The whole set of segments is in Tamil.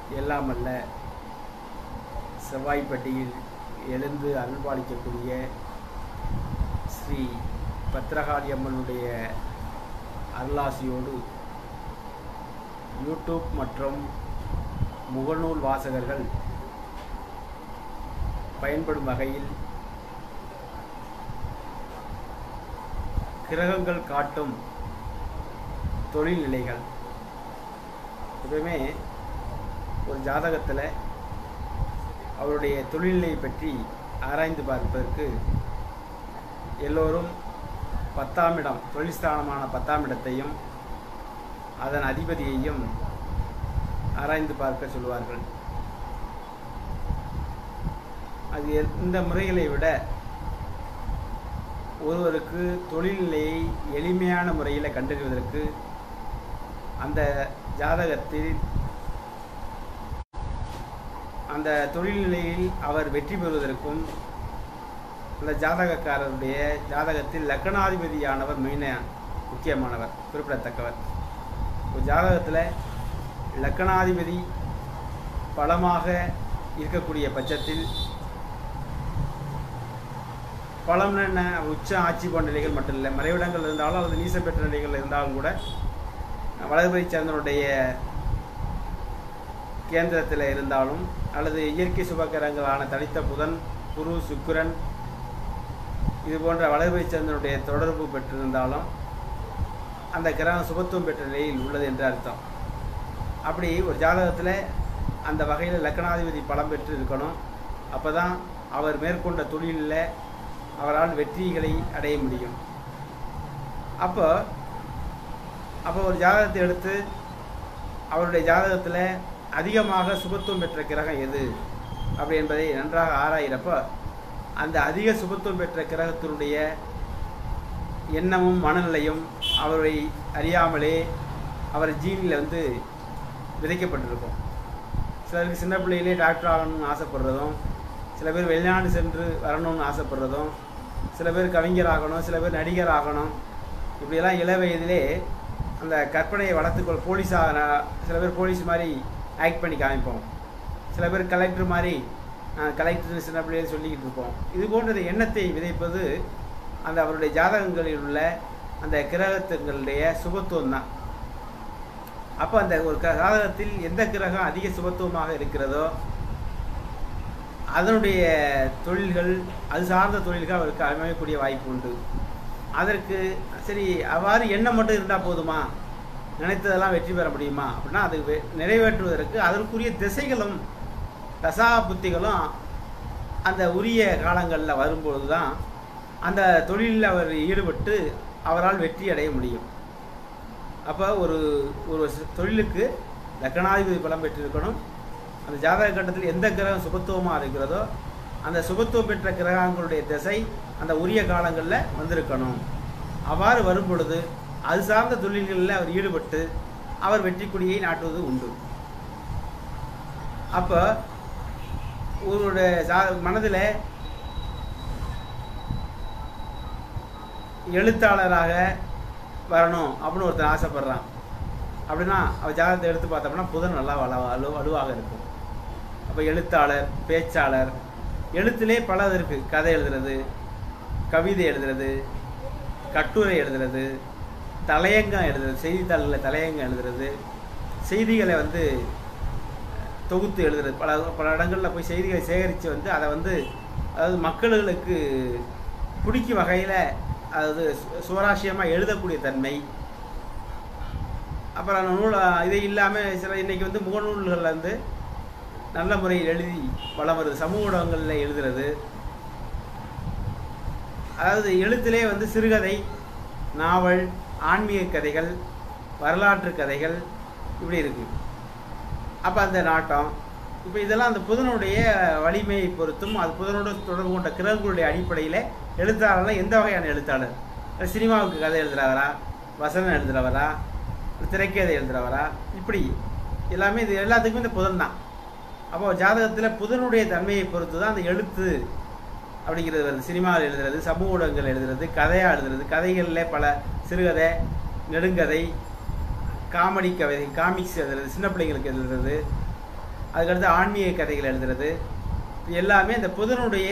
எல்லாம் அல்ல செவ்வாய்ப்பட்டியில் எழுந்து அருள்பாலிக்கக்கூடிய ஸ்ரீ பத்ரகாளி அம்மனுடைய அருளாசியோடு யூடியூப் மற்றும் முகநூல் வாசகர்கள் பயன்படும் வகையில் கிரகங்கள் காட்டும் தொழில்நிலைகள் எப்பவுமே ஒரு ஜாதகத்தில் அவருடைய தொழில்நிலை பற்றி ஆராய்ந்து பார்ப்பதற்கு எல்லோரும் பத்தாம் இடம் தொழில் ஸ்தானமான பத்தாம் இடத்தையும் அதன் அதிபதியையும் ஆராய்ந்து பார்க்க சொல்வார்கள் அது எ- இந்த முறைகளை விட ஒருவருக்கு தொழில்நிலையை எளிமையான முறையில் கண்டறிவதற்கு அந்த ஜாதகத்தில் அந்த தொழில்நிலையில் அவர் வெற்றி பெறுவதற்கும் அந்த ஜாதகக்காரருடைய ஜாதகத்தில் லக்கணாதிபதியானவர் மெயின முக்கியமானவர் குறிப்பிடத்தக்கவர் ஒரு ஜாதகத்தில் லக்கணாதிபதி பலமாக இருக்கக்கூடிய பட்சத்தில் பலம்னு என்ன உச்ச ஆட்சி போன்ற நிலைகள் மட்டும் இல்லை மறைவிடங்கள் இருந்தாலும் அல்லது நீசம் பெற்ற நிலைகள் இருந்தாலும் கூட வலதுபுறை சேர்ந்தனுடைய கேந்திரத்தில் இருந்தாலும் அல்லது இயற்கை சுபக்கிரகங்களான தனித்த புதன் குரு சுக்கிரன் இது போன்ற வலதுபுறை சேர்ந்தனுடைய தொடர்பு பெற்றிருந்தாலும் அந்த கிரகம் சுபத்துவம் பெற்ற நிலையில் உள்ளது என்று அர்த்தம் அப்படி ஒரு ஜாதகத்தில் அந்த வகையில் லக்கணாதிபதி பலம் பெற்று இருக்கணும் அப்போ தான் அவர் மேற்கொண்ட தொழிலில் அவரால் வெற்றிகளை அடைய முடியும் அப்போ அப்போ ஒரு ஜாதகத்தை எடுத்து அவருடைய ஜாதகத்தில் அதிகமாக சுபத்துவம் பெற்ற கிரகம் எது அப்படி என்பதை நன்றாக ஆராயிறப்போ அந்த அதிக சுபத்துவம் பெற்ற கிரகத்தினுடைய எண்ணமும் மனநிலையும் அவரை அறியாமலே அவர் ஜீனில் வந்து விதைக்கப்பட்டிருக்கும் சிலருக்கு சின்ன பிள்ளையிலே டாக்டர் ஆகணும்னு ஆசைப்படுறதும் சில பேர் வெளிநாடு சென்று வரணும்னு ஆசைப்படுறதும் சில பேர் கவிஞர் ஆகணும் சில பேர் நடிகர் ஆகணும் இப்படியெல்லாம் இள வயதிலே அந்த கற்பனையை வளர்த்துக்கொள் போலீஸாக சில பேர் போலீஸ் மாதிரி ஆக்ட் பண்ணி காமிப்போம் சில பேர் கலெக்டர் மாதிரி கலெக்டர் சின்ன பிள்ளைகள் சொல்லிக்கிட்டு இருப்போம் இது போன்ற எண்ணத்தை விதைப்பது அந்த அவருடைய ஜாதகங்களில் உள்ள அந்த கிரகத்துங்களுடைய சுபத்துவம் தான் அப்போ அந்த ஒரு க- ஜாதகத்தில் எந்த கிரகம் அதிக சுபத்துவமாக இருக்கிறதோ அதனுடைய தொழில்கள் அது சார்ந்த தொழில்கள் அவருக்கு அமையக்கூடிய வாய்ப்பு உண்டு அதற்கு சரி அவ்வாறு எண்ணம் மட்டும் இருந்தால் போதுமா நினைத்ததெல்லாம் வெற்றி பெற முடியுமா அப்படின்னா அது வெ- நிறைவேற்றுவதற்கு அதற்குரிய திசைகளும் தசா புத்திகளும் அந்த உரிய காலங்களில் வரும்பொழுது தான் அந்த தொழிலில் அவர் ஈடுபட்டு அவரால் வெற்றி அடைய முடியும் அப்போ ஒரு ஒரு சி- தொழிலுக்கு லக்கணாதிபதி பலம் பெற்றிருக்கணும் அந்த ஜாதக கட்டத்தில் எந்த கிரகம் சுபத்துவமாக இருக்கிறதோ அந்த சுபத்துவம் பெற்ற கிரகங்களுடைய திசை அந்த உரிய காலங்களில் வந்திருக்கணும் அவ்வாறு வரும் பொழுது அது சார்ந்த தொழில்களில் அவர் ஈடுபட்டு அவர் வெற்றி கொடியை நாட்டுவது உண்டு அப்போ ஒருவருடைய ஜா மனதில் எழுத்தாளராக வரணும் அப்படின்னு ஒருத்தன் ஆசைப்படுறான் அப்படின்னா அவ ஜாதகத்தை எடுத்து பார்த்தோம்னா புதன் நல்லா வள வலு வலுவாக இருக்கும் அப்போ எழுத்தாளர் பேச்சாளர் எழுத்திலே பலது இருக்குது கதை எழுதுறது கவிதை எழுதுறது கட்டுரை எழுதுறது தலையங்கம் எழுதுறது செய்தித்தாள்களில் தலையங்கம் எழுதுறது செய்திகளை வந்து தொகுத்து எழுதுறது பல பல இடங்களில் போய் செய்திகளை சேகரித்து வந்து அதை வந்து அதாவது மக்களுக்கு பிடிக்கும் வகையில் அதாவது சு- சுவராசியமாக எழுதக்கூடிய தன்மை அப்புறம் நூல் இது இல்லாமல் சில இன்னைக்கு வந்து முகநூல்களில் வந்து நல்ல முறையில் எழுதி வளம் வருது சமூக ஊடகங்களில் எழுதுறது அதாவது எழுத்திலே வந்து சிறுகதை நாவல் ஆன்மீக கதைகள் வரலாற்று கதைகள் இப்படி இருக்கு அப்போ அந்த நாட்டம் இப்போ இதெல்லாம் அந்த புதனுடைய வலிமையை பொறுத்தும் அது புதனோட தொடர்பு கொண்ட கிரகங்களுடைய அடிப்படையில் எழுத்தாளர்லாம் எந்த வகையான எழுத்தாளர் அது சினிமாவுக்கு கதை எழுதுறவரா வசனம் எழுதுறவரா திரைக்கதை எழுதுறவரா இப்படி எல்லாமே இது எல்லாத்துக்குமே இந்த புதன் தான் அப்போ ஜாதகத்தில் புதனுடைய தன்மையை பொறுத்து தான் அந்த எழுத்து அப்படிங்கிறது வருது சினிமாவில் எழுதுறது சமூக ஊடகங்கள் எழுதுறது கதையாக எழுதுறது கதைகளில் பல சிறுகதை நெடுங்கதை காமெடி கவிதை காமிக்ஸ் எழுதுறது சின்ன பிள்ளைங்களுக்கு எழுதுறது அதுக்கடுத்து ஆன்மீக கதைகள் எழுதுறது இது எல்லாமே இந்த புதனுடைய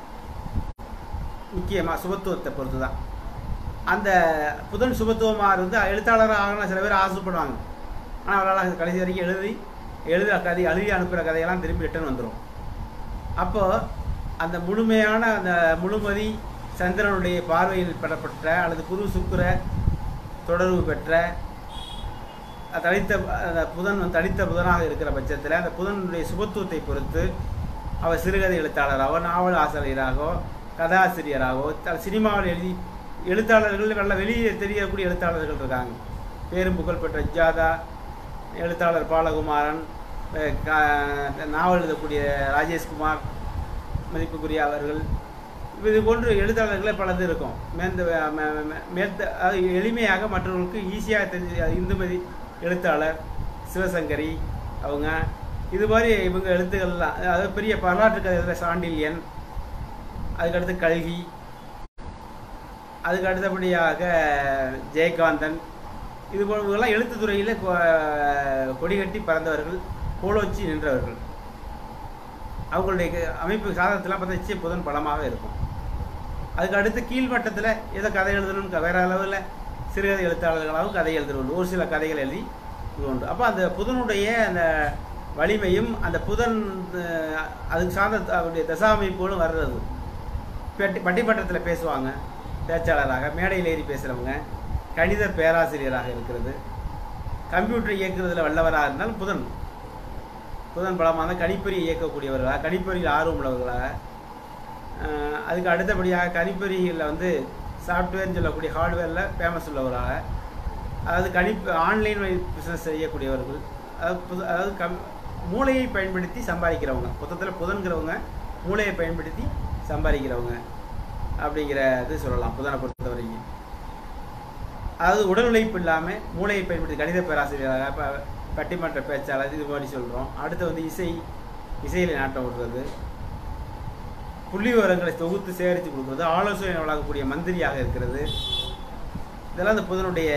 முக்கியமாக சுபத்துவத்தை பொறுத்து தான் அந்த புதன் சுபத்துவமாக இருந்து எழுத்தாளராக ஆகணும் சில பேர் ஆசைப்படுவாங்க ஆனால் அவரால் கடைசி வரைக்கும் எழுதி எழுதுகிற கதை எழுதி அனுப்புகிற கதையெல்லாம் திரும்பி ரிட்டர்ன் வந்துடும் அப்போ அந்த முழுமையான அந்த முழுமதி சந்திரனுடைய பார்வையில் பெறப்பட்ட அல்லது குரு சுக்கிர தொடர்பு பெற்ற தனித்த அந்த புதன் வந்து தனித்த புதனாக இருக்கிற பட்சத்தில் அந்த புதனுடைய சுபத்துவத்தை பொறுத்து அவர் சிறுகதை எழுத்தாளராகவோ நாவல் ஆசிரியராகவோ கதாசிரியராகவோ த- சினிமாவில் எழுதி எழுத்தாளர்கள் நல்ல வெளியே தெரியக்கூடிய எழுத்தாளர்கள் இருக்காங்க பேரும் புகழ்பெற்ற ஜாதா எழுத்தாளர் பாலகுமாரன் அஹ் க- நாவல் எழுதக்கூடிய ராஜேஷ்குமார் மதிப்புக்குரிய அவர்கள் இது போன்று எழுத்தாளர்களே பலது இருக்கும் மேந்த மே- மே- மேத்த அதாவது எளிமையாக மற்றவர்களுக்கு ஈஸியாக தெரிஞ்சு இந்துமதி எழுத்தாளர் சிவசங்கரி அவங்க இது மாதிரி இவங்க எழுத்துக்கள்லாம் அதாவது பெரிய வரலாற்று கதைகளில் சாண்டில்யன் அதுக்கடுத்து கல்கி அதுக்கு அடுத்தபடியாக ஜெயகாந்தன் இது போன்றவங்கெல்லாம் எழுத்துத்துறையில் கொ- கொடிகட்டி பறந்தவர்கள் கோலோச்சி நின்றவர்கள் அவங்களுடைய க- அமைப்பு சாதனத்தெல்லாம் பார்த்தா நிச்சயம் புதன் பலமாக இருக்கும் அதுக்கு அடுத்து கீழ்மட்டத்தில் ஏதோ கதை எழுதணும்னு வேற அளவில் சிறுகதை எழுத்தாளர்களாகவும் கதை எழுதுறது ஒரு சில கதைகள் எழுதி இது உண்டு அப்போ அந்த புதனுடைய அந்த வலிமையும் அந்த புதன் அஹ், அதுக்கு சார்ந்த அவருடைய தசாமைப்போலும் வர்றது பெட்டி பட்டிமன்றத்தில் பேசுவாங்க பேச்சாளராக மேடையில் ஏறி பேசுகிறவங்க கணித பேராசிரியராக இருக்கிறது கம்ப்யூட்டர் இயக்குறதுல வல்லவராக இருந்தால் புதன் புதன் பலமாக கணிப்பொறி இயக்கக்கூடியவர்களாக கணிப்பொறியில் ஆர்வம் உள்ளவர்களாக அஹ், அதுக்கு அடுத்தபடியாக கணிப்பொறிகளில் வந்து சாஃப்ட்வேர்னு சொல்லக்கூடிய ஹார்ட்வேரில் ஃபேமஸ் உள்ளவராக அதாவது கணிப்பு ஆன்லைன் பிஸ்னஸ் செய்யக்கூடியவர்கள் அதாவது புது அதாவது கம் மூளையை பயன்படுத்தி சம்பாதிக்கிறவங்க மொத்தத்தில் புதன்கிறவங்க மூளையை பயன்படுத்தி சம்பாதிக்கிறவங்க அப்படிங்கிற இது சொல்லலாம் புதனை பொறுத்த வரைக்கும் அதாவது உடல் உழைப்பு இல்லாமல் மூளையை பயன்படுத்தி கணித பேராசிரியராக இப்போ பட்டிமன்ற பேச்சாளர் இது மாதிரி சொல்கிறோம் அடுத்து வந்து இசை இசையில் நாட்டம் விடுறது புள்ளி விவரங்களை தொகுத்து சேகரித்து கொடுக்குறது ஆலோசனை வழங்கக்கூடிய மந்திரியாக இருக்கிறது இதெல்லாம் இந்த புதனுடைய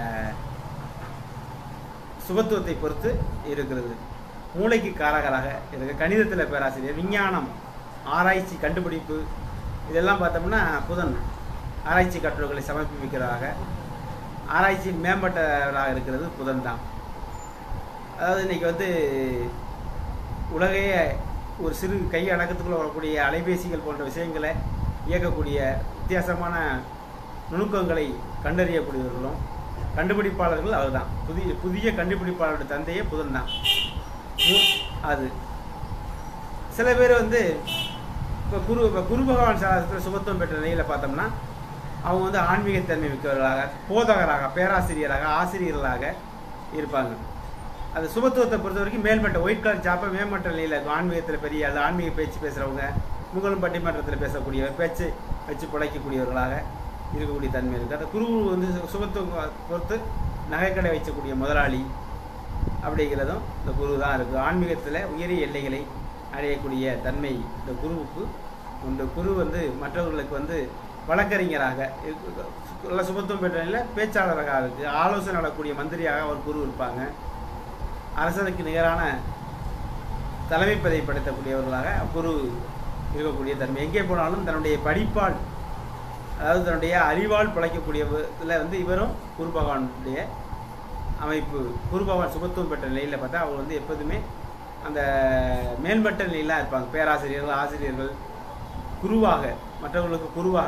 சுபத்துவத்தை பொறுத்து இருக்கிறது மூளைக்கு காரகராக இருக்கு கணிதத்தில் பேராசிரியர் விஞ்ஞானம் ஆராய்ச்சி கண்டுபிடிப்பு இதெல்லாம் பார்த்தோம்னா புதன் ஆராய்ச்சி கட்டுரைகளை சமர்ப்பிக்கிறதாக ஆராய்ச்சி மேம்பட்டவராக இருக்கிறது புதன் தான் அதாவது இன்னைக்கு வந்து உலகையே ஒரு சிறு கை அடக்கத்துக்குள்ள வரக்கூடிய அலைபேசிகள் போன்ற விஷயங்களை இயக்கக்கூடிய வித்தியாசமான நுணுக்கங்களை கண்டறியக்கூடியவர்களும் கண்டுபிடிப்பாளர்கள் அவர்தான் புதிய புதிய கண்டுபிடிப்பாளருடைய தந்தையே புதன் தான் மு- அது சில பேர் வந்து இப்போ குரு இப்போ குரு பகவான் சாஸ்திர சுபத்துவம் பெற்ற நிலையில் பார்த்தோம்னா அவங்க வந்து ஆன்மீகத்தன்மை மிக்கவர்களாக போதகராக பேராசிரியராக ஆசிரியர்களாக இருப்பாங்க அது சுபத்துவத்தை பொறுத்த வரைக்கும் மேல்மட்ட ஒயிட் கலர் ஜாப்பை மேம்பட்ட நிலையில் இருக்கும் ஆன்மீகத்தில் பெரிய ஆள் ஆன்மீக பேச்சு பேசுகிறவங்க முகலும் பட்டிமன்றத்தில் பேசக்கூடியவர் பேச்சு வச்சு பிழைக்கக்கூடியவர்களாக இருக்கக்கூடிய தன்மை இருக்குது அந்த குரு வந்து சு- சுபத்துவம் பொறுத்து நகைக்கடை வைக்கக்கூடிய முதலாளி அப்படிங்கிறதும் இந்த குரு தான் இருக்குது ஆன்மீகத்தில் உயரிய எல்லைகளை அடையக்கூடிய தன்மை இந்த குருவுக்கு உண்டு குரு வந்து மற்றவர்களுக்கு வந்து வழக்கறிஞராக இருக்கு- நல்ல சுபத்துவம் பெற்ற நிலையில் பேச்சாளராக இருக்குது ஆலோசனை வழங்கக்கூடிய மந்திரியாக அவர் குரு இருப்பாங்க அரசனுக்கு நிகரான தலைமை பதவி படைத்தக்கூடியவர்களாக குரு இருக்கக்கூடிய தன்மை எங்கே போனாலும் தன்னுடைய படிப்பால் அதாவது தன்னுடைய அறிவால் பிழைக்கக்கூடிய இதில் வந்து இவரும் குரு பகவானுடைய அமைப்பு குரு பகவான் சுபத்துவம் பெற்ற நிலையில் பார்த்தா அவங்க வந்து எப்போதுமே அந்த மேல்மட்ட நிலையிலாம் இருப்பாங்க பேராசிரியர்கள் ஆசிரியர்கள் குருவாக மற்றவர்களுக்கு குருவாக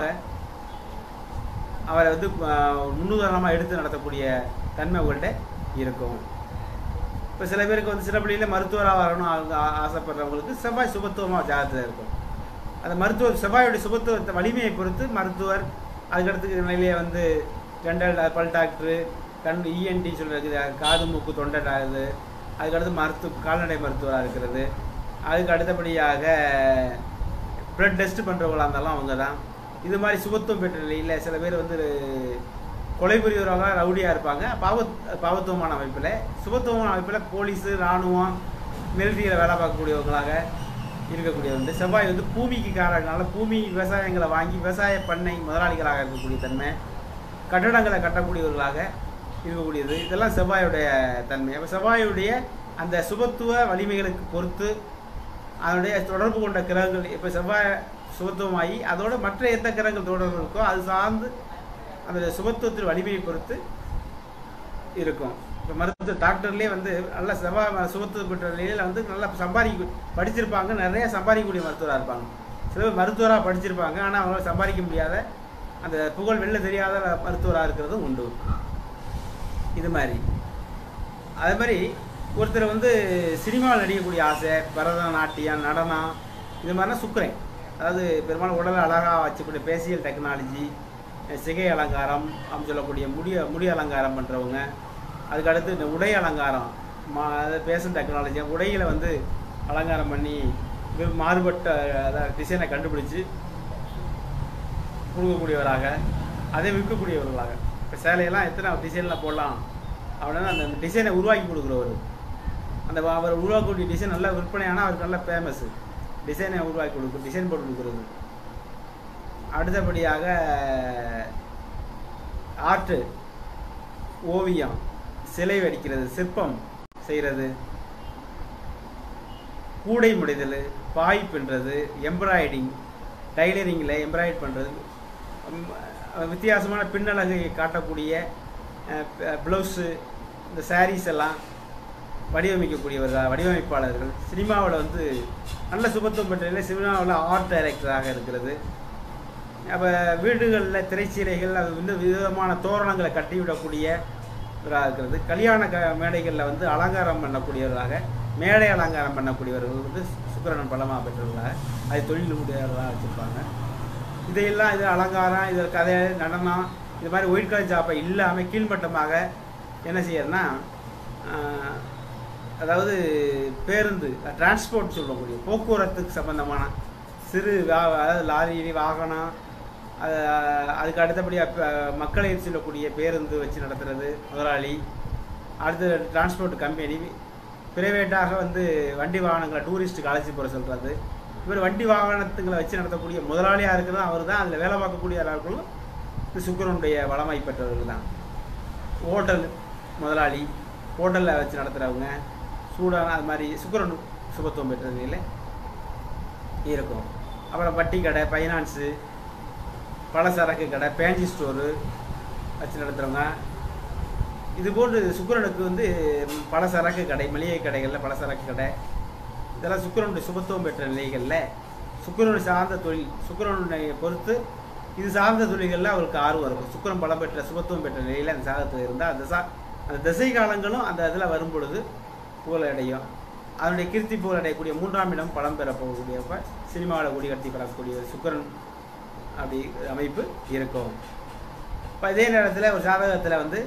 அவரை வந்து ஆஹ், முன்னுதாரணமாக எடுத்து நடத்தக்கூடிய தன்மை அவங்கள்ட்ட இருக்கும் இப்போ சில பேருக்கு வந்து சில பிள்ளையில மருத்துவராக வரணும் அவங்க ஆ- ஆசைப்படுறவங்களுக்கு செவ்வாய் சுபத்துவமாக ஜாதகத்தில் இருக்கும் அந்த மருத்துவர் செவ்வாயுடைய சுபத்துவத்தை வலிமையை பொறுத்து மருத்துவர் அதுக்கடுத்து நிலையிலே வந்து டென்டல் பல் டாக்டரு கண் இஎன்டி சொல்கிறது காது மூக்கு தொண்டை டா- இது அதுக்கடுத்து மருத்துவ கால்நடை மருத்துவராக இருக்கிறது அதுக்கு அடுத்தபடியாக ப்ளட் டெஸ்ட் பண்ணுறவங்களாக இருந்தாலும் அவங்க தான் இது மாதிரி சுபத்துவம் பெற்ற நிலையில் சில பேர் வந்து கொலை புரிவராக ரவுடியாக இருப்பாங்க பாவத் பாவத்துவமான அமைப்பில் சுபத்துவமான அமைப்பில் போலீஸு இராணுவம் மிலிட்ரியில் வேலை பார்க்கக்கூடியவங்களாக இருக்கக்கூடியவங்க செவ்வாய் வந்து பூமிக்கு காரங்கனால பூமி விவசாயங்களை வாங்கி விவசாய பண்ணை முதலாளிகளாக இருக்கக்கூடிய தன்மை கட்டடங்களை கட்டக்கூடியவர்களாக இருக்கக்கூடியது இதெல்லாம் செவ்வாயுடைய தன்மை அப்போ செவ்வாயுடைய அந்த சுபத்துவ வலிமைகளுக்கு பொறுத்து அதனுடைய தொடர்பு கொண்ட கிரகங்கள் இப்போ செவ்வாய் சுபத்துவமாகி அதோட மற்ற எந்த கிரகங்கள் தொடர்பு இருக்கோ அது சார்ந்து அந்த சுபத்துவத்தின் வலிமையை பொறுத்து இருக்கும் இப்போ மருத்துவ டாக்டர்லேயே வந்து நல்ல செவ்வாய் ம- சுபத்துவம் பெற்ற நிலையில் வந்து நல்லா சம்பாதிக்க படிச்சிருப்பாங்க நிறைய சம்பாதிக்கக்கூடிய மருத்துவராக இருப்பாங்க சில பேர் மருத்துவராக படிச்சிருப்பாங்க ஆனால் அவங்களால சம்பாதிக்க முடியாத அந்த புகழ் வெளில தெரியாத மருத்துவராக இருக்கிறதும் உண்டு இது மாதிரி அதே மாதிரி ஒருத்தர் வந்து சினிமாவில் நடிக்கக்கூடிய ஆசை பரதநாட்டியம் நடனம் இது மாதிரிலாம் சுக்குறேன் அதாவது பெரும்பாலும் உடலை அழகாக வச்சுக்கூடிய பேசியல் டெக்னாலஜி சிகை அலங்காரம் அப்படின்னு சொல்லக்கூடிய முடிய முடி அலங்காரம் பண்ணுறவங்க அதுக்கு அடுத்து இந்த உடை அலங்காரம் மா பேஷன் டெக்னாலஜி உடைகளை வந்து அலங்காரம் பண்ணி வெறும் மாறுபட்ட அதாவது டிசைனை கண்டுபிடிச்சு கொடுக்கக்கூடியவராக அதை விற்கக்கூடியவர்களாக இப்போ சேலையெல்லாம் எத்தனை டிசைனில் போடலாம் அப்படின்னா அந்த டிசைனை உருவாக்கி கொடுக்குறவர் அந்த வ- அவர் உருவாக்கக்கூடிய டிசைன் நல்லா விற்பனையானா அவருக்கு நல்லா ஃபேமஸ் டிசைனை உருவாக்கி கொடுக்கும் டிசைன் போட்டு கொடுக்குறது அடுத்தபடியாக ஆர்ட்டு ஓவியம் சிலை வடிக்கிறது சிற்பம் செய்கிறது கூடை முடைதல் பாய் பின்னுறது எம்ப்ராய்டிங் டைலரிங்கில் எம்ப்ராய்ட் பண்ணுறது வித்தியாசமான பின்னழகை காட்டக்கூடிய ப்ளவுஸு இந்த சாரீஸ் எல்லாம் வடிவமைக்கக்கூடியவர்கள் வடிவமைப்பாளர்கள் சினிமாவில் வந்து நல்ல சுபத்துவம் பெற்ற நிலையில் சினிமாவில் ஆர்ட் டைரக்டராக இருக்கிறது அப்போ வீடுகளில் திரைச்சீலைகள் அது வந்து விதமான தோரணங்களை கட்டிவிடக்கூடிய இவராக இருக்கிறது கல்யாண க மேடைகளில் வந்து அலங்காரம் பண்ணக்கூடியவர்களாக மேடை அலங்காரம் பண்ணக்கூடியவர்கள் வந்து சுக்கிரன் பலமாக பெற்றவர்களாக அது தொழில் உடையவர்களாக வச்சுருப்பாங்க இதையெல்லாம் இது அலங்காரம் இது கதை நடனம் இது மாதிரி ஒயிட் கலர் ஜாப்பை இல்லாமல் கீழ்மட்டமாக என்ன செய்யறதுன்னா ஆஹ், அதாவது பேருந்து டிரான்ஸ்போர்ட் சொல்லக்கூடிய போக்குவரத்துக்கு சம்பந்தமான சிறு வா- அதாவது லாரி வாகனம் அது அதுக்கு அடுத்தபடியாக மக்களை செல்லக்கூடிய பேருந்து வச்சு நடத்துறது முதலாளி அடுத்து டிரான்ஸ்போர்ட் கம்பெனி பிரைவேட்டாக வந்து வண்டி வாகனங்களை டூரிஸ்ட்டுக்கு அழைச்சி போகிற சொல்கிறது இவர் வண்டி வாகனத்துங்களை வச்சு நடத்தக்கூடிய முதலாளியாக இருக்கிறதும் அவர் தான் அதில் வேலை பார்க்கக்கூடிய ஆட்களும் இந்த சுக்கிரனுடைய வளமை பெற்றவர்கள் தான் ஹோட்டல் முதலாளி ஹோட்டலில் வச்சு நடத்துகிறவங்க சூடான அது மாதிரி சுக்கிரன் சுபத்துவம் பெற்ற நிலையில் இருக்கும் அப்புறம் வட்டி கடை ஃபைனான்ஸு பலசரக்கு கடை பேன்சி ஸ்டோரு வச்சு நடத்துகிறவங்க இது போன்று சுக்கிரனுக்கு வந்து பலசரக்கு கடை மளிகை கடைகளில் பலசரக்கு கடை இதெல்லாம் சுக்கிரனுடைய சுபத்துவம் பெற்ற நிலைகளில் சுக்கிரன் சார்ந்த தொழில் சுக்கிரனுடைய பொறுத்து இது சார்ந்த தொழில்களில் அவருக்கு ஆர்வம் இருக்கும் சுக்கிரன் பலம் பெற்ற சுபத்துவம் பெற்ற நிலையில் அந்த சாதத்தில் இருந்தால் அந்த சா அந்த திசை காலங்களும் அந்த இதில் வரும் பொழுது புகழ் அடையும் அதனுடைய கீர்த்தி புகழ் அடையக்கூடிய மூன்றாம் இடம் பலம் பெற போகக்கூடியப்ப சினிமாவில் கொடி கட்டி பெறக்கூடிய சுக்கிரன் அப்படி அமைப்பு இருக்கும் இப்போ இதே நேரத்தில் ஒரு ஜாதகத்தில் வந்து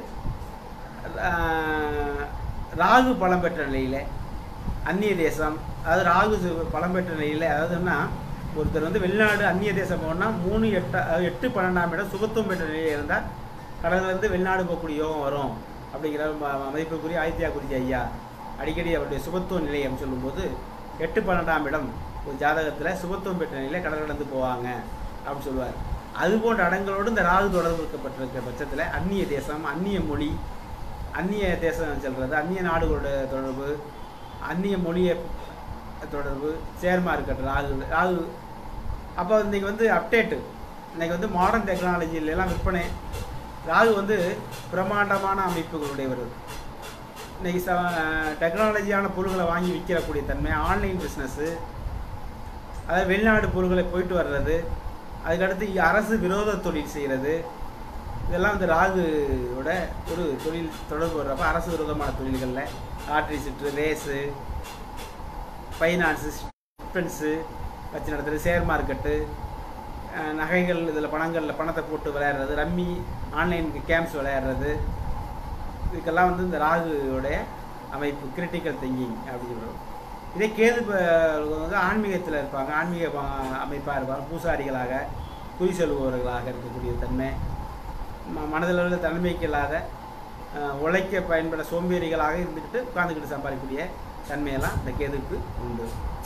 ஆஹ், ராகு பலம் பெற்ற நிலையில் அந்நிய தேசம் அதாவது ராகு சு- பலம் பெற்ற நிலையில் அதாவதுன்னா ஒருத்தர் வந்து வெளிநாடு அந்நிய தேசம் போனால் மூணு எட்டு அதாவது எட்டு பன்னெண்டாம் இடம் சுபத்துவம் பெற்ற நிலையில் இருந்தால் கடல்லேருந்து வெளிநாடு போகக்கூடிய யோகம் வரும் அப்படிங்கிற ம- மதிப்புக்குரிய ஆதித்யா குறிச்சி ஐயா அடிக்கடி அவருடைய சுபத்துவ நிலை அப்படின்னு சொல்லும்போது எட்டு பன்னெண்டாம் இடம் ஒரு ஜாதகத்தில் சுபத்துவம் பெற்ற நிலையில் கடல் கடந்து போவாங்க அப்படின்னு சொல்லுவார் அது போன்ற இடங்களோடு இந்த ராகு தொடர்பு இருக்கப்பட்டிருக்க பட்சத்தில் அந்நிய தேசம் அந்நிய மொழி அந்நிய தேசம் சொல்கிறது அந்நிய நாடுகளோட தொடர்பு அந்நிய மொழியை தொடர்பு சேர்மா இருக்கட்டும் ராகு ராகு அப்போ இன்றைக்கி வந்து அப்டேட்டு இன்னைக்கு வந்து மாடர்ன் டெக்னாலஜியில எல்லாம் விற்பனை ராகு வந்து பிரம்மாண்டமான அமைப்புகளுடையவர் இன்னைக்கு ச டெக்னாலஜியான பொருள்களை வாங்கி விற்கிறக்கூடிய தன்மை ஆன்லைன் பிஸ்னஸ்ஸு அதாவது வெளிநாடு பொருள்களை போயிட்டு வர்றது அதுக்கடுத்து இ- அரசு விரோத தொழில் செய்கிறது இதெல்லாம் வந்து ராகுவோட ஒரு தொழில் தொடர்பு வர்றப்ப அரசு விரோதமான தொழில்களில் லாட்ரி சிட்டு ரேஸு ஃபைனான்ஸு ஸ்பென்ஸு வச்சு நடத்துறது ஷேர் மார்க்கெட்டு அஹ், நகைகள் இதில் பணங்களில் பணத்தை போட்டு விளையாடுறது ரம்மி ஆன்லைன் கேம்ஸ் விளையாடுறது இதுக்கெல்லாம் வந்து இந்த ராகுவோடைய அமைப்பு கிரிட்டிக்கல் திங்கிங் அப்படின்னு சொல்கிறோம் இதே கேது ப- வந்து ஆன்மீகத்தில் இருப்பாங்க ஆன்மீக அமைப்பாக இருப்பாங்க பூசாரிகளாக குறி சொல்லுபவர்களாக இருக்கக்கூடிய தன்மை ம- மனதளவில் தன்மைக்கு இல்லாத அஹ், உழைக்க பயன்பட சோம்பேறிகளாக இருந்துக்கிட்டு உட்காந்துக்கிட்டு சம்பாதிக்கக்கூடிய தன்மையெல்லாம் இந்த கேதுக்கு உண்டு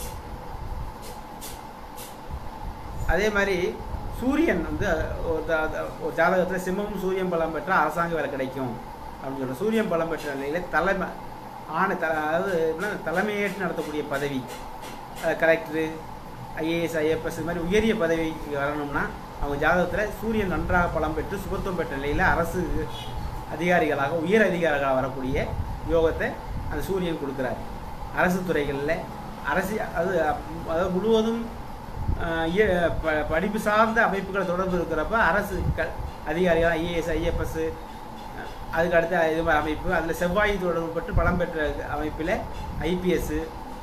அதே மாதிரி சூரியன் வந்து ஒரு ஜா- ஒரு ஜாதகத்தில் சிம்மமும் சூரியன் பலம் பெற்றால் அரசாங்க வேலை கிடைக்கும் அப்படின்னு சொல்கிறோம் சூரியன் பலம் பெற்ற நிலையில் தலைமை ஆணை த அதாவது என்ன தலைமையேற்று நடத்தக்கூடிய பதவி கலெக்டரு ஐஏஎஸ் ஐஎஃப்எஸ் இது மாதிரி உயரிய பதவிக்கு வரணும்னா அவங்க ஜாதகத்தில் சூரியன் நன்றாக பலம் பெற்று சுபத்துவம் பெற்ற நிலையில் அரசு அதிகாரிகளாக உயர் அதிகாரிகளாக வரக்கூடிய யோகத்தை அந்த சூரியன் கொடுக்குறார் அரசு துறைகளில் அரசு அது அதாவது முழுவதும் ஆஹ், இய- ப- படிப்பு சார்ந்த அமைப்புகளை தொடர்பு இருக்கிறப்ப அரசு க அதிகாரிகள் ஐஏஎஸ் ஐஎஃப்எஸ் அதுக்கு அடுத்த இது மாதிரி அமைப்பு அதில் செவ்வாய் தொடர்பு பெற்று பலம் பெற்ற அமைப்பில் ஐபிஎஸ்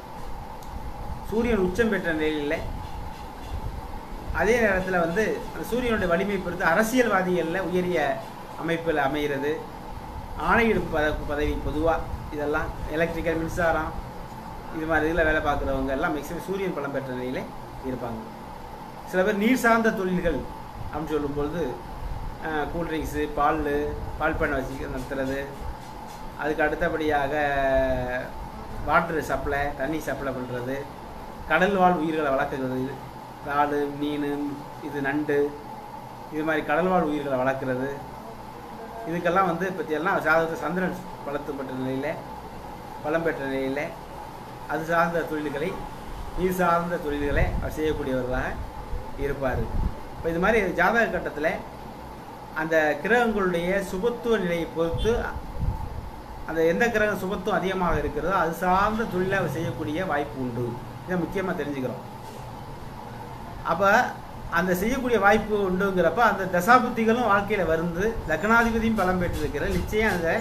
சூரியன் உச்சம் பெற்ற நிலையில் அதே நேரத்தில் வந்து அந்த சூரியனுடைய வலிமை பொறுத்து அரசியல்வாதிகளில் உயரிய அமைப்பில் அமைகிறது ஆணையிடும் பத பதவி பொதுவாக இதெல்லாம் எலக்ட்ரிக்கல் மின்சாரம் இது மாதிரி இதில் வேலை பார்க்குறவங்க எல்லாம் மேக்ஸிமம் சூரியன் பலம் பெற்ற நிலையில் இருப்பாங்க சில பேர் நீர் சார்ந்த தொழில்கள் அப்படின்னு சொல்லும்பொழுது கூல்ட்ரிங்க்ஸு பால் பால் பண்ணை வச்சு நடத்துறது அதுக்கு அடுத்தபடியாக வாட்டர் சப்ளை தண்ணி சப்ளை பண்ணுறது கடல் வாழ் உயிர்களை வளர்க்குறது இறால் மீன் இது நண்டு இது மாதிரி கடல் வாழ் உயிர்களை வளர்க்குறது இதுக்கெல்லாம் வந்து பற்றியெல்லாம் சாதகத்தை சந்திரன் பலத்துப்பட்ட நிலையில் பலம் பெற்ற நிலையில் அது சார்ந்த தொழில்களை நீர் சார்ந்த தொழில்களை அவர் செய்யக்கூடியவர்களாக இருப்பார் இப்போ இது மாதிரி ஜாதக கட்டத்தில் அந்த கிரகங்களுடைய சுபத்துவ நிலையை பொறுத்து அந்த எந்த கிரகம் சுபத்துவம் அதிகமாக இருக்கிறதோ அது சார்ந்த தொழிலை அவர் செய்யக்கூடிய வாய்ப்பு உண்டு இதை முக்கியமாக தெரிஞ்சுக்கிறோம் அப்போ அந்த செய்யக்கூடிய வாய்ப்பு உண்டுங்கிறப்ப அந்த தசாபுத்திகளும் வாழ்க்கையில் வந்து லக்னாதிபதியும் பலம் பெற்றிருக்கிற நிச்சயம் அந்த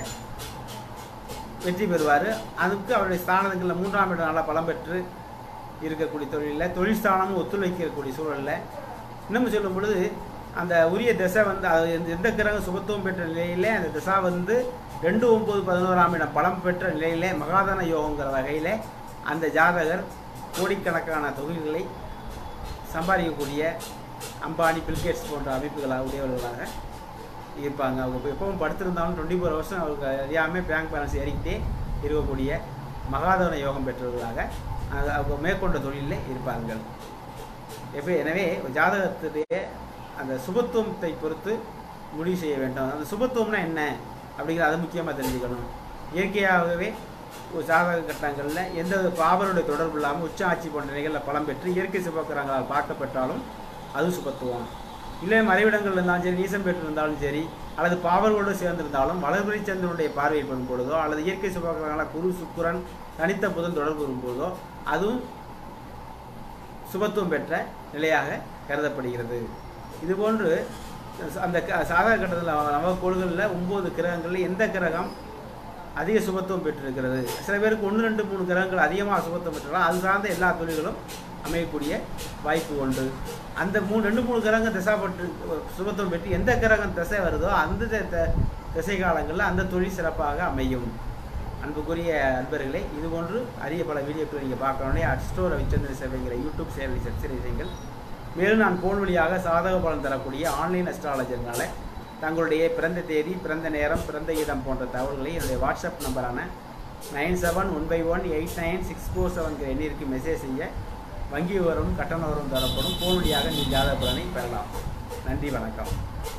வெற்றி பெறுவார் அதுக்கு அவருடைய ஸ்தானங்களில் மூன்றாம் இடம் நல்லா பலம் பெற்று இருக்கக்கூடிய தொழிலில் தொழில் ஸ்தானமும் ஒத்துழைக்கக்கூடிய சூழலில் இன்னும் சொல்லும் பொழுது அந்த உரிய திசை வந்து அது எந்த- எந்த கிரகம் சுபத்துவம் பெற்ற நிலையிலே அந்த திசா வந்து ரெண்டு ஒம்பது பதினோராம் இடம் பலம் பெற்ற நிலையிலே மகாதன யோகங்கிற வகையில் அந்த ஜாதகர் கோடிக்கணக்கான தொழில்களை சம்பாதிக்கக்கூடிய அம்பானி பில்கேட்ஸ் போன்ற அமைப்புகளாக உடையவர்களாக இருப்பாங்க அவங்க இப்போ எப்பவும் படுத்திருந்தாலும் டுவெண்ட்டி ஃபோர் ஹவர்ஸும் அவருக்கு அறியாமல் பேங்க் பேலன்ஸ் ஏறிக்கிட்டே இருக்கக்கூடிய மகாதவன யோகம் பெற்றவர்களாக அது அவங்க மேற்கொண்ட தொழிலில் இருப்பார்கள் எப்போ எனவே ஒரு ஜாதகத்துடைய அந்த சுபத்துவத்தை பொறுத்து முடிவு செய்ய வேண்டும் அந்த சுபத்துவம்னா என்ன அப்படிங்கிற அதை முக்கியமாக தெரிஞ்சுக்கணும் இயற்கையாகவே ஒரு ஜாதக கட்டங்களில் எந்த ஒரு பாவருடைய தொடர்பு இல்லாமல் உச்ச ஆட்சி போன்ற நிலைகளில் பலம் பெற்று இயற்கை சுபக்கிரங்களால் பார்க்கப்பட்டாலும் அது சுபத்துவம் இல்லை மறைவிடங்கள் இருந்தாலும் சரி நீசம் பெற்றிருந்தாலும் சரி அல்லது பாவர்களோடு சேர்ந்திருந்தாலும் வளர்பிறை சந்திரனுடைய பார்வை படும் பொழுதோ அல்லது இயற்கை சுபக்கிரங்களாக குரு சுக்கிரன் தனித்த புதன் தொடர்பு வரும்போதோ அதுவும் சுபத்துவம் பெற்ற நிலையாக கருதப்படுகிறது இதுபோன்று அந்த க- சாதக கட்டத்தில் நவக்கோள்களில் ஒம்பது கிரகங்களில் எந்த கிரகம் அதிக சுபத்துவம் பெற்றிருக்கிறது சில பேருக்கு ஒன்று ரெண்டு மூணு கிரகங்கள் அதிகமாக சுபத்துவம் பெற்றாலும் அது சார்ந்த எல்லா தொழில்களும் அமையக்கூடிய வாய்ப்பு உண்டு அந்த மூணு ரெண்டு மூணு கிரகம் திசை பெற்று சுபத்துவம் பெற்று எந்த கிரகம் திசை வருதோ அந்த தி- தி- திசை காலங்களில் அந்த தொழில் சிறப்பாக அமையும் அன்புக்குரிய அன்பர்களே இதுபோன்று அரிய பல வீடியோக்களை நீங்கள் பார்க்கணுன்னே அட்ஸ்டோ ரவிச்சந்திர சேவைங்கிற யூடியூப் சேவை சப்ஸ்கிரைப் செய்யுங்கள் மேலும் நான் போன் வழியாக சாதக பலன் தரக்கூடிய ஆன்லைன் அஸ்ட்ராலஜர்னால தங்களுடைய பிறந்த தேதி பிறந்த நேரம் பிறந்த இடம் போன்ற தகவல்களை என்னுடைய வாட்ஸ்அப் நம்பரான nine seven one five one eight nine six four செவன்கிற எண்ணிற்கு மெசேஜ் செய்ய வங்கி விவரம் கட்டண விவரம் தரப்படும் போன் வழியாக நீங்கள் ஜாதக பலனை பெறலாம் நன்றி வணக்கம்